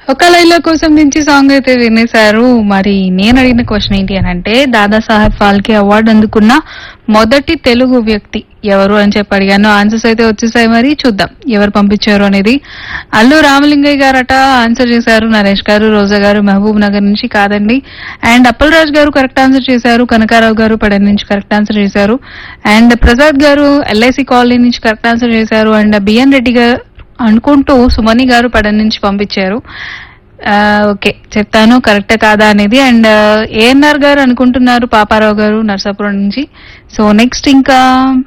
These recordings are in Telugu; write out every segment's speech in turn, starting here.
ఒక లైలా కోసం నుంచి సాంగ్ అయితే వినేశారు మరి నేను అడిగిన క్వశ్చన్ ఏంటి అని అంటే దాదాసాహెబ్ ఫాల్కే అవార్డు అందుకున్న మొదటి తెలుగు వ్యక్తి ఎవరు అని చెప్పి అడిగాను ఆన్సర్స్ అయితే వచ్చేసాయి మరి చూద్దాం ఎవరు పంపించారు అనేది అల్లు రామలింగయ్య గారట ఆన్సర్ చేశారు నరేష్ గారు రోజా గారు మహబూబ్ నగర్ నుంచి కాదండి అండ్ అప్పలరాజు గారు కరెక్ట్ ఆన్సర్ చేశారు కనకారావు గారు పడన్ నుంచి కరెక్ట్ ఆన్సర్ చేశారు అండ్ ప్రసాద్ గారు ఎల్ఐసి కాలనీ నుంచి కరెక్ట్ ఆన్సర్ చేశారు అండ్ బిఎన్ రెడ్డి గారు అనుకుంటూ సుమని గారు పడన్ నుంచి పంపించారు ఆ, ఓకే చెప్తాను కరెక్టే కాదా అనేది అండ్ ఏఎన్ఆర్ గారు అనుకుంటున్నారు పాపారావు గారు నర్సాపురం నుంచి సో నెక్స్ట్ ఇంకా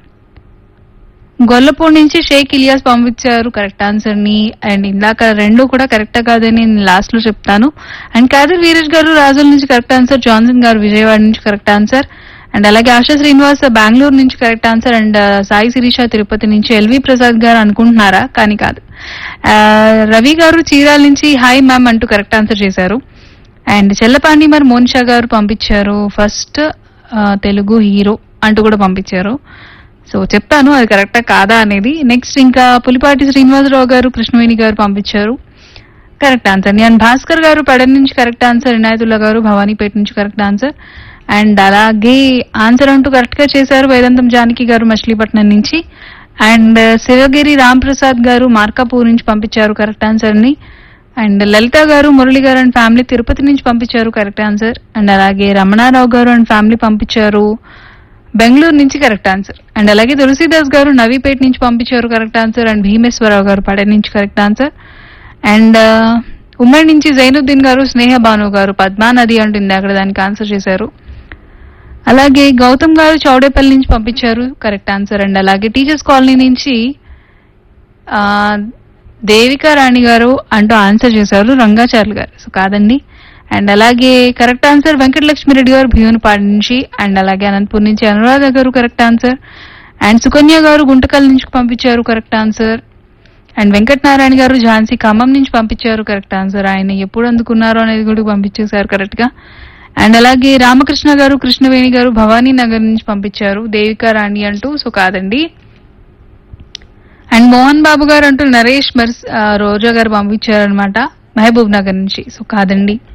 గొల్లపూడి నుంచి షేక్ ఇలియాస్ పంపించారు కరెక్ట్ ఆన్సర్ ని అండ్ ఇందాక రెండు కూడా కరెక్ట్ కాదని నేను లాస్ట్ లో చెప్తాను అండ్ కాదర్ వీరేష్ గారు రాజుల నుంచి కరెక్ట్ ఆన్సర్ జాన్సన్ గారు విజయవాడ నుంచి కరెక్ట్ ఆన్సర్ అండ్ అలాగే ఆశా శ్రీనివాస్ బెంగళూరు నుంచి correct answer and Sai Sirisha Tirupati నుంచి ఎల్వి ప్రసాద్ గారు అనుకుంటున్నారా కానీ కాదు ఆ, రవి గారు చీరాల నుంచి హాయ్ మ్యామ్ అంటూ కరెక్ట్ ఆన్సర్ చేశారు అండ్ చెల్లపాండి మరి మోనిషా గారు పంపించారు ఫస్ట్ తెలుగు హీరో అంటూ కూడా పంపించారు సో చెప్తాను అది కరెక్టా కాదా అనేది నెక్స్ట్ ఇంకా పులిపాటి శ్రీనివాసరావు గారు కృష్ణవేణి గారు పంపించారు కరెక్ట్ ఆన్సర్ అండ్ భాస్కర్ గారు పెడన్ నుంచి కరెక్ట్ ఆన్సర్ ఇనాయతుల్లా గారు భవానీపేట నుంచి కరెక్ట్ ఆన్సర్ అండ్ అలాగే ఆన్సర్ అంటూ కరెక్ట్ గా చేశారు వేదాంతం జానకి గారు మచిలీపట్నం నుంచి అండ్ శివగిరి రామ్ ప్రసాద్ గారు మార్కాపూర్ నుంచి పంపించారు కరెక్ట్ ఆన్సర్ ని అండ్ లలిత గారు మురళి గారు అండ్ ఫ్యామిలీ తిరుపతి నుంచి పంపించారు కరెక్ట్ ఆన్సర్ అండ్ అలాగే రమణారావు గారు అండ్ ఫ్యామిలీ పంపించారు బెంగళూరు నుంచి కరెక్ట్ ఆన్సర్ అండ్ అలాగే తులసీదాస్ గారు నవీపేట నుంచి పంపించారు కరెక్ట్ ఆన్సర్ అండ్ భీమేశ్వరరావు గారు పడే నుంచి కరెక్ట్ ఆన్సర్ అండ్ ఉమ్మడి నుంచి జైనుద్దీన్ గారు స్నేహ భాను గారు పద్మా నది అంటుంది అక్కడ దానికి ఆన్సర్ చేశారు అలాగే గౌతమ్ గారు చౌడేపల్లి నుంచి పంపించారు కరెక్ట్ ఆన్సర్ అండ్ అలాగే టీచర్స్ కాలనీ నుంచి ఆ, దేవికా రాణి గారు అంటూ ఆన్సర్ చేశారు రంగాచార్యులు గారు సో కాదండి అండ్ అలాగే కరెక్ట్ ఆన్సర్ వెంకటలక్ష్మి రెడ్డి గారు భీవనపాడు నుంచి అండ్ అలాగే అనంతపూర్ నుంచి అనురాధ గారు కరెక్ట్ ఆన్సర్ అండ్ సుకన్య గారు గుంటకల్ నుంచి పంపించారు కరెక్ట్ ఆన్సర్ అండ్ వెంకటనారాయణ గారు ఝాన్సీ ఖమ్మం నుంచి పంపించారు కరెక్ట్ ఆన్సర్ ఆయన ఎప్పుడు అందుకున్నారో అనేది కూడా పంపించేశారు కరెక్ట్ గా అండ్ అలాగే రామకృష్ణ గారు కృష్ణవేణి గారు భవానీ నగర్ నుంచి పంపించారు దేవికా రాణి అంటూ సో కాదండి అండ్ మోహన్ బాబు గారు అంటూ నరేష్ మర్స్ ఆ, రోజా గారు పంపించారు అనమాట మహబూబ్ నగర్ నుంచి సో కాదండి